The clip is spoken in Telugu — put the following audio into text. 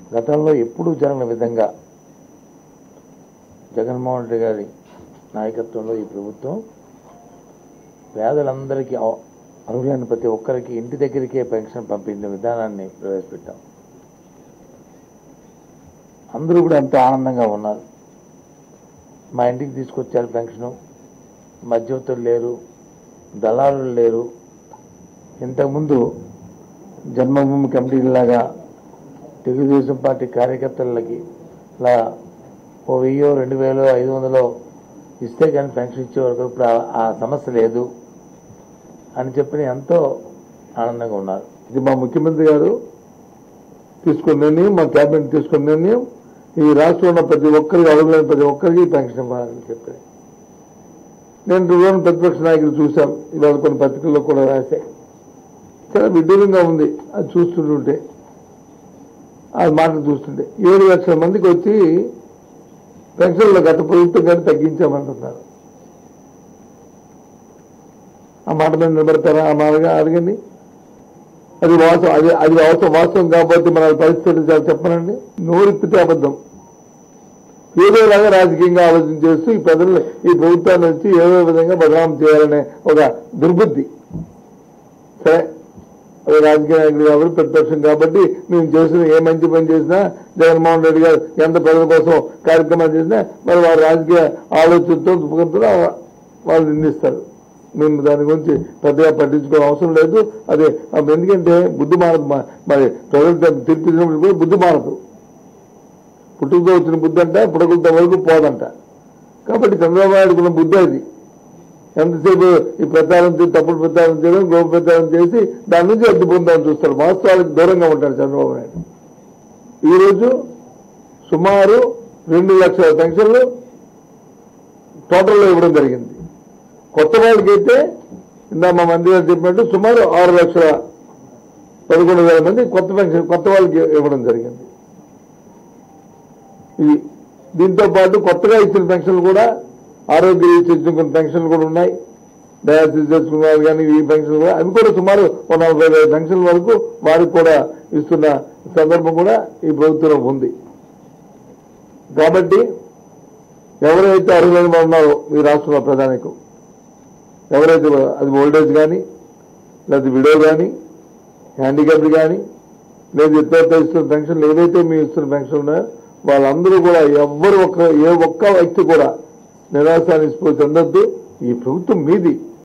గతంలో ఎప్పుడూ జరగని విధంగా జగన్మోహన్ రెడ్డి గారి నాయకత్వంలో ఈ ప్రభుత్వం పేదలందరికీ అవ- అర్హులైన ప్రతి ఒక్కరికి ఇంటి దగ్గరికే పెన్షన్ పంపించే విధానాన్ని ప్రవేశపెట్టాం అందరూ కూడా ఎంతో ఆనందంగా ఉన్నారు మా ఇంటికి తీసుకొచ్చారు పెన్షను మధ్యవర్తులు లేరు దళారులు లేరు ఇంతకుముందు జన్మభూమి కమిటీలాగా తెలుగుదేశం పార్టీ కార్యకర్తలకి ఇలా ఓ వెయ్యో రెండు వేలో ఐదు వందలో ఇస్తే కానీ పెన్షన్ ఇచ్చే వరకు ఇప్పుడు ఆ- ఆ సమస్య లేదు అని చెప్పి ఎంతో ఆనందంగా ఉన్నారు ఇది మా ముఖ్యమంత్రి గారు తీసుకున్న నిర్ణయం మా కేబినెట్ తీసుకున్న నిర్ణయం ఈ రాష్ట్రంలో ఉన్న ప్రతి ఒక్కరికి అడుగులేని ప్రతి ఒక్కరికి పెన్షన్ ఇవ్వాలని చెప్పి నేను రోజు ప్రతిపక్ష నాయకులు చూశాం ఇవాళ కొన్ని పత్రికల్లో కూడా రాశాయి చాలా విడ్డూరంగా ఉంది అది చూస్తుంటుంటే ఆ మాటలు చూస్తుంటే ఏడు లక్షల మందికి వచ్చి పెన్షన్లు గత ప్రభుత్వం కానీ తగ్గించామంటున్నారు ఆ మాట మీద నిలబడతారా ఆ మాటగా అడగండి అది వాస్తవం అది అది వాస్తవం వాస్తవం కాబట్టి మన పరిస్థితి చాలా చెప్పనండి నోరిప్పితే అబద్ధం ఏదోలాగా రాజకీయంగా ఆలోచన చేస్తూ ఈ ప్రజలు ఈ ప్రభుత్వాన్ని వచ్చి ఏదో విధంగా బదనాం చేయాలనే ఒక దుర్బుద్ధి సరే అది రాజకీయ నాయకుడు కాబట్టి ప్రతిపక్షం కాబట్టి మేము చేసిన ఏ మంచి పని చేసినా జగన్మోహన్ రెడ్డి గారు ఎంత ప్రజల కోసం కార్యక్రమాలు చేసినా మరి వారి రాజకీయ ఆలోచనతో దుఃఖంతో వాళ్ళు నిందిస్తారు మేము దాని గురించి పెద్దగా పట్టించుకోవడం అవసరం లేదు అదే అప్పుడు ఎందుకంటే బుద్ధి మారదు మా- మరి ప్రజలు తీర్పు ఇచ్చినప్పుడు కూడా బుద్ధి మారదు పుట్టుకతో వచ్చిన బుద్ధి అంట పుడకలతో వరకు పోదంట కాబట్టి చంద్రబాబు నాయుడుకు ఉన్న బుద్ధి అది ఎంతసేపు ఈ ప్రచారం చేసి తప్పుడు ప్రచారం చేయడం గోప ప్రచారం చేసి దాని నుంచి అడ్డు పొందాలని చూస్తారు వాస్తవాలకు దూరంగా ఉంటారు చంద్రబాబు నాయుడు ఈరోజు సుమారు రెండు లక్షల పెన్షన్లు టోటల్లో ఇవ్వడం జరిగింది కొత్త వాళ్ళకైతే ఇందా మా మంత్రి గారు చెప్పినట్టు సుమారు ఆరు లక్షల పదకొండు వేల మంది కొత్త పెన్షన్ కొత్త వాళ్ళకి ఇవ్వడం జరిగింది ఇది దీంతో పాటు కొత్తగా ఇచ్చిన పెన్షన్లు కూడా ఆరోగ్య ఇచ్చిన పెన్షన్లు కూడా ఉన్నాయి డయాలసిస్ చేసుకున్న వాళ్ళు కానీ ఈ పెన్షన్లు కూడా అవి కూడా సుమారు ఒక నలభై వేల పెన్షన్ల వరకు వారికి కూడా ఇస్తున్న సందర్భం కూడా ఈ ప్రభుత్వంలో ఉంది కాబట్టి ఎవరైతే అర్హులైన వారు ఉన్నారో ఈ రాష్ట్రంలో ప్రధానికు ఎవరైతే అది ఓల్డేజ్ కానీ లేదా విడో కానీ హ్యాండిక్యాప్డ్ కానీ లేదా ఇతరులతో ఇస్తున్న పెన్షన్లు ఏదైతే మీ ఇస్తున్న పెన్షన్ ఉన్నాయో వాళ్ళందరూ కూడా ఎవ్వరు ఒక్క ఏ ఒక్క వ్యక్తి కూడా నిరాశ నిస్పృహ చెందొద్దు ఈ ప్రభుత్వం మీది